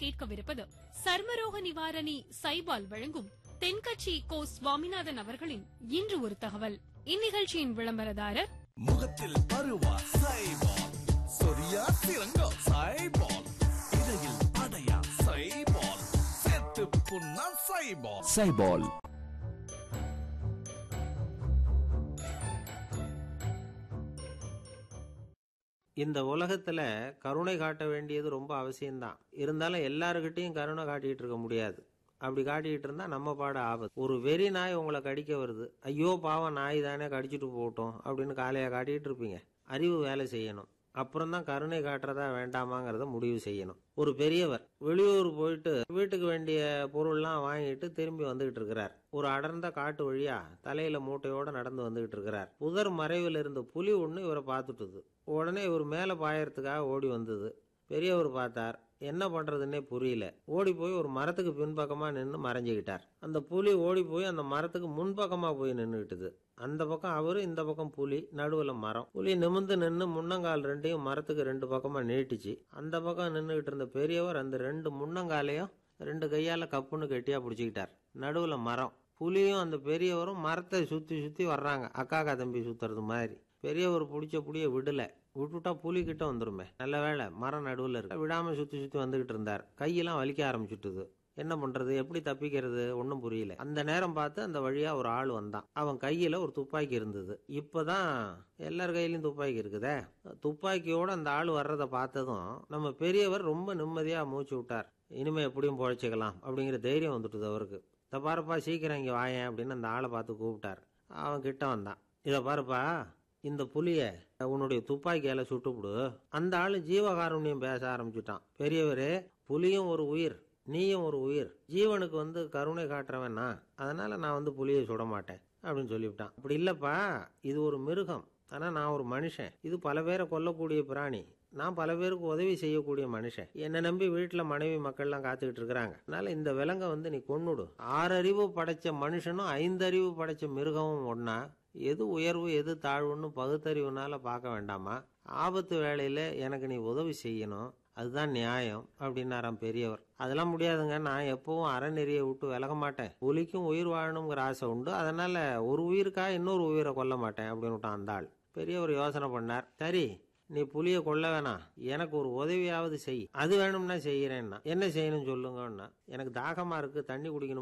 கேட்கவிருப்பது சர்மரோக நிவாரணி சைபால் வழங்கும் தென்கட்சி கோ சுவாமிநாதன் அவர்களின் இன்று ஒரு தகவல் இந்நிகழ்ச்சியின் விளம்பரதாரர் முகத்தில் பருவா சைபால் சொரியா சிறங்கோ சைபால் இடையில் அடையா சைபால் செத்து புண்ணா சைபால் சைபால் இந்த உலகத்துல கருணை காட்ட வேண்டியது ரொம்ப அவசியம்தான் இருந்தாலும் எல்லாருக்கிட்டையும் கருணை காட்டிட்டு இருக்க முடியாது அப்படி காட்டிட்டு இருந்தா நம்ம பாட ஆபத்து ஒரு வெறி நாய் உங்களை கடிக்க வருது ஐயோ பாவம் நாய் தானே கடிச்சிட்டு போகட்டும் அப்படின்னு காலையா காட்டிட்டு இருப்பீங்க அறிவு வேலை செய்யணும் அப்புறம் தான் கருணை காட்டுறதா வேண்டாமாங்கிறத முடிவு செய்யணும் ஒரு பெரியவர் வெளியூர் போயிட்டு வீட்டுக்கு வேண்டிய பொருள்லாம் வாங்கிட்டு திரும்பி வந்துகிட்டு இருக்கிறார் ஒரு அடர்ந்த காட்டு வழியா தலையில மூட்டையோட நடந்து வந்துகிட்டு இருக்கிறார் புதர் மறைவில் இருந்த புலி ஒண்ணு இவரை பார்த்துட்டுது உடனே இவர் மேல பாயறதுக்காக ஓடி வந்தது பெரியவர் பார்த்தார் என்ன பண்றதுன்னே புரியல ஓடி போய் ஒரு மரத்துக்கு பின்பக்கமா நின்று மறைஞ்சுக்கிட்டார் அந்த புலி ஓடி போய் அந்த மரத்துக்கு முன்பக்கமா போய் நின்றுக்கிட்டுது அந்த பக்கம் அவரு இந்த பக்கம் புலி நடுவுல மரம் புலி நிமிந்து நின்று முன்னங்கால் ரெண்டையும் மரத்துக்கு ரெண்டு பக்கமா நீட்டிச்சு அந்த பக்கம் நின்றுகிட்டு இருந்த பெரியவர் அந்த ரெண்டு முன்னங்காலையும் ரெண்டு கையால கப்புன்னு கெட்டியா பிடிச்சிக்கிட்டார் நடுவுல மரம் புலியும் அந்த பெரியவரும் மரத்தை சுத்தி சுத்தி வர்றாங்க அக்காக்கா தம்பி சுத்துறது மாதிரி பெரியவர் பிடிச்ச புளிய விடல விட்டுட்டா புலி கிட்ட வந்துருமே நல்ல வேளை மரம் நடுவுல இருக்கு விடாம சுத்தி சுத்தி வந்துகிட்டு இருந்தார் கையெல்லாம் வலிக்க ஆரம்பிச்சுட்டுது என்ன பண்றது எப்படி தப்பிக்கிறது ஒன்றும் புரியல அந்த நேரம் பார்த்து அந்த வழியா ஒரு ஆள் வந்தான் அவன் கையில ஒரு துப்பாக்கி இருந்தது இப்பதான் எல்லார் கையிலயும் துப்பாக்கி இருக்குதே துப்பாக்கியோட அந்த ஆள் வர்றதை பார்த்ததும் நம்ம பெரியவர் ரொம்ப நிம்மதியா மூச்சு விட்டார் இனிமே எப்படியும் பொழைச்சிக்கலாம் அப்படிங்கிற தைரியம் வந்துட்டுது அவருக்கு இதை பாருப்பா சீக்கிரம் இங்க வாயேன் அப்படின்னு அந்த ஆளை பார்த்து கூப்பிட்டார் அவன் கிட்ட வந்தான் இதை பாருப்பா இந்த புலிய உன்னுடைய துப்பாக்கியால சுட்டுப்புடு அந்த ஆளு ஜீவகாருண்யம் பேச ஆரம்பிச்சுட்டான் பெரியவரே புலியும் ஒரு உயிர் நீயும் ஒரு உயிர் ஜீவனுக்கு வந்து கருணை காட்டுறவனா அதனால நான் வந்து புலியை சுட மாட்டேன் அப்படின்னு சொல்லிவிட்டான் அப்படி இல்லப்பா இது ஒரு மிருகம் ஆனா நான் ஒரு மனுஷன் இது பல பேரை கொல்லக்கூடிய பிராணி நான் பல பேருக்கு உதவி செய்யக்கூடிய மனுஷன் என்னை நம்பி வீட்டுல மனைவி மக்கள்லாம் காத்துக்கிட்டு இருக்கிறாங்க அதனால இந்த விலங்கை வந்து நீ கொன்னுடு ஆறறிவு படைச்ச மனுஷனும் ஐந்தறிவு படைச்ச மிருகமும் ஒன்னா எது உயர்வு எது தாழ்வுன்னு பகுத்தறிவுனால பார்க்க வேண்டாமா ஆபத்து வேளையில எனக்கு நீ உதவி செய்யணும் அதுதான் நியாயம் அப்படின்னாராம் பெரியவர் அதெல்லாம் முடியாதுங்க நான் எப்பவும் அறநெறியை விட்டு விலக மாட்டேன் புலிக்கும் உயிர் வாழணுங்கிற ஆசை உண்டு அதனால ஒரு உயிருக்கா இன்னொரு உயிரை கொல்ல மாட்டேன் அப்படின்னு விட்டான் அந்த ஆள் பெரியவர் யோசனை பண்ணார் சரி நீ புலிய கொல்ல வேணாம் எனக்கு ஒரு உதவியாவது செய் அது வேணும்னா செய்யறேன்னா என்ன செய்யணும் சொல்லுங்கன்னா எனக்கு தாகமா இருக்கு தண்ணி குடிக்கணும்